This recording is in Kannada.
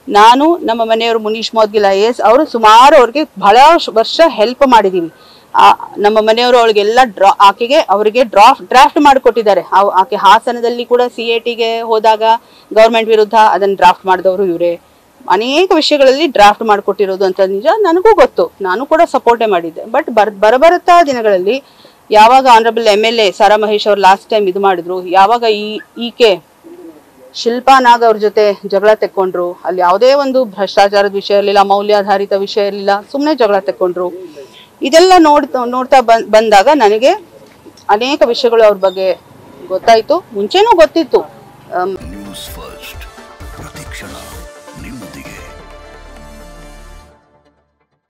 ನಾನು ನಮ್ಮ ಮನೆಯವರು ಮುನೀಶ್ ಮೋದ್ಗಿಲ್ ಐ ಎಸ್ ಅವರು ಸುಮಾರು ಅವ್ರಿಗೆ ಬಹಳ ಶ- ವರ್ಷ ಹೆಲ್ಪ್ ಮಾಡಿದೀವಿ ಆ, ನಮ್ಮ ಮನೆಯವರು ಅವಳಿಗೆಲ್ಲ ಡ್ರಾ ಆಕೆಗೆ ಅವರಿಗೆ ಡ್ರಾಫ್ಟ್ ಡ್ರಾಫ್ಟ್ ಮಾಡಿಕೊಟ್ಟಿದ್ದಾರೆ ಆ- ಆಕೆ ಹಾಸನದಲ್ಲಿ ಕೂಡ ಸಿ ಎ ಟಿಗೆ ಹೋದಾಗ ಗೌರ್ಮೆಂಟ್ ವಿರುದ್ಧ ಅದನ್ನ ಡ್ರಾಫ್ಟ್ ಮಾಡಿದವರು ಇವರೇ ಅನೇಕ ವಿಷಯಗಳಲ್ಲಿ ಡ್ರಾಫ್ಟ್ ಮಾಡಿಕೊಟ್ಟಿರೋದು ಅಂತ ನಿಜ ನನಗೂ ಗೊತ್ತು ನಾನು ಕೂಡ ಸಪೋರ್ಟೇ ಮಾಡಿದ್ದೆ ಬಟ್ ಬರ್ ಬರಬರುತ್ತಾ ದಿನಗಳಲ್ಲಿ ಯಾವಾಗ honourable M L A Sara Mahesh ಅವ್ರು ಲಾಸ್ಟ್ ಟೈಮ್ ಇದು ಮಾಡಿದ್ರು ಯಾವಾಗ ಈ ಈಕೆ ಶಿಲ್ಪಾ ನಾಗ್ ಅವ್ರ ಜೊತೆ ಜಗಳ ತೆಕ್ಕೊಂಡ್ರು ಅಲ್ಲಿ ಯಾವುದೇ ಒಂದು ಭ್ರಷ್ಟಾಚಾರದ ವಿಷಯ ಇರಲಿಲ್ಲ ಮೌಲ್ಯಾಧಾರಿತ ವಿಷಯ ಇರಲಿಲ್ಲ ಸುಮ್ಮನೆ ಜಗಳ ತೆಕ್ಕೊಂಡ್ರು ಇದೆಲ್ಲ ನೋಡ್ತಾ ನೋಡ್ತಾ ಬಂದ್ ಬಂದಾಗ ನನಗೆ ಅನೇಕ ವಿಷಯಗಳು ಅವ್ರ ಬಗ್ಗೆ ಗೊತ್ತಾಯ್ತು ಮುಂಚೆನೂ ಗೊತ್ತಿತ್ತು ಅಮ್,